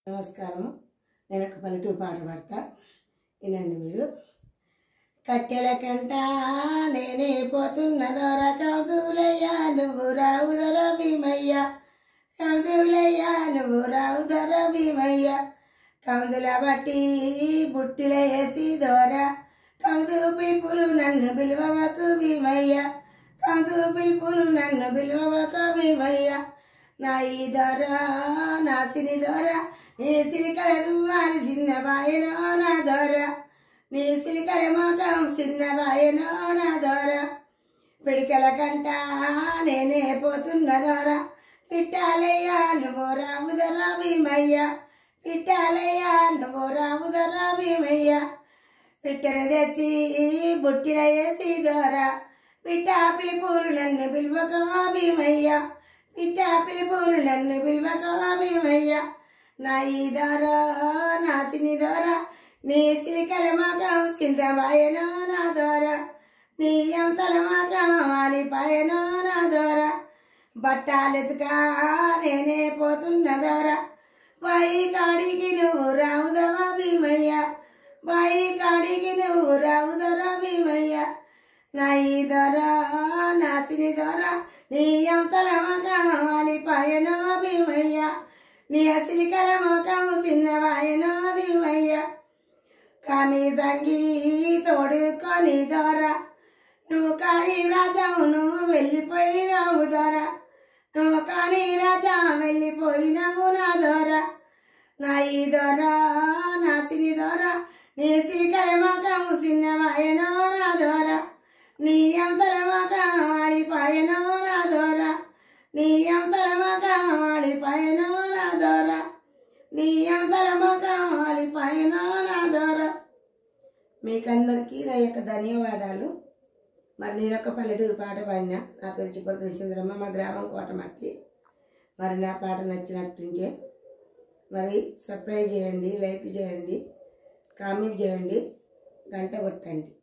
నమస్కారం నేను ఒక పల్లెటూరు పాట పాడతా వినండి మీరు కట్టెల కంట నేనే పోతున్న దొర కంసులయ్య నువ్వు రావు దొర భీమయ్య కంసులయ్య నువ్వు రావు దొర భీమయ్య కంసుల బట్టి బుట్టిల వేసి దొర కంసు పిలుపులు నన్ను పిలువవకు భీమయ్య కంసు పిలుపులు నన్ను పిలువవకు భీమయ్య నా ఈ దొర నా సిని దొర నీ సిరికలదు వారి చిన్న బాయనో నా దొర నీ సిరికల మొఖం చిన్న బాయనో నా దొర పిడికల కంట నేనే పోతున్న దొర పిట్టాలయ్యా నువ్వు రావు దొర భీమయ్య పిట్టాలయ్యా నువ్వు రావు దొర భీమయ్య పిట్టను తెచ్చి బుట్టిన వేసి దొర పిట్ట పిలుపులు నన్ను పిలువక భీమయ్య పిట్ట పిలుపులు నన్ను పిలువక భీమయ్య నా ఈ దొర నా సిని దొర నీ సిలికల మగం సింధమాయనో నా దొర నీ అంశల మగం మాలిపాయనో నా దొర బట్టాలెతుకా నేనే పోతున్న దొర బాయి కాడికి నువ్వు రావుదవా భీమయ్య బాయి కాడికి నువ్వు రావుదరా భీమయ్య నా ఈ దొర నా సిని దొర నీ అంశల మగం మాలిపాయనో భీమయ్య నీ అసిలికల ముఖం చిన్నవాయనో దిమయ్య కామి సంగి తోడుకొని దొర నువ్వు కాడి రాజా నువ్వు వెళ్ళిపోయినావు దొర నువ్వు కాని రాజా వెళ్ళిపోయినావు నా దొర నా ఈ దొర నా సిని దొర నీ సిరికల మగం చిన్నవాయనో నా దొర నీ అంశల మగం ఆడిపాయనో నా దొర నీ అంశల మగం ఆడిపాయనో నా దొర నీ అంశల మగం ఆడిపాయనో నా దొర మీకందరికీ నా యొక్క ధన్యవాదాలు మరి నేను ఒక పల్లెటూరు పాట పాడినా నా పేరు చిప్పలు పిలిచింద్రమ్మ మా గ్రామం కోటమర్తి మరి నా పాట నచ్చినట్టుంటే మరి సబ్స్క్రైబ్ చేయండి లైక్ చేయండి కామెంట్ చేయండి గంట కొట్టండి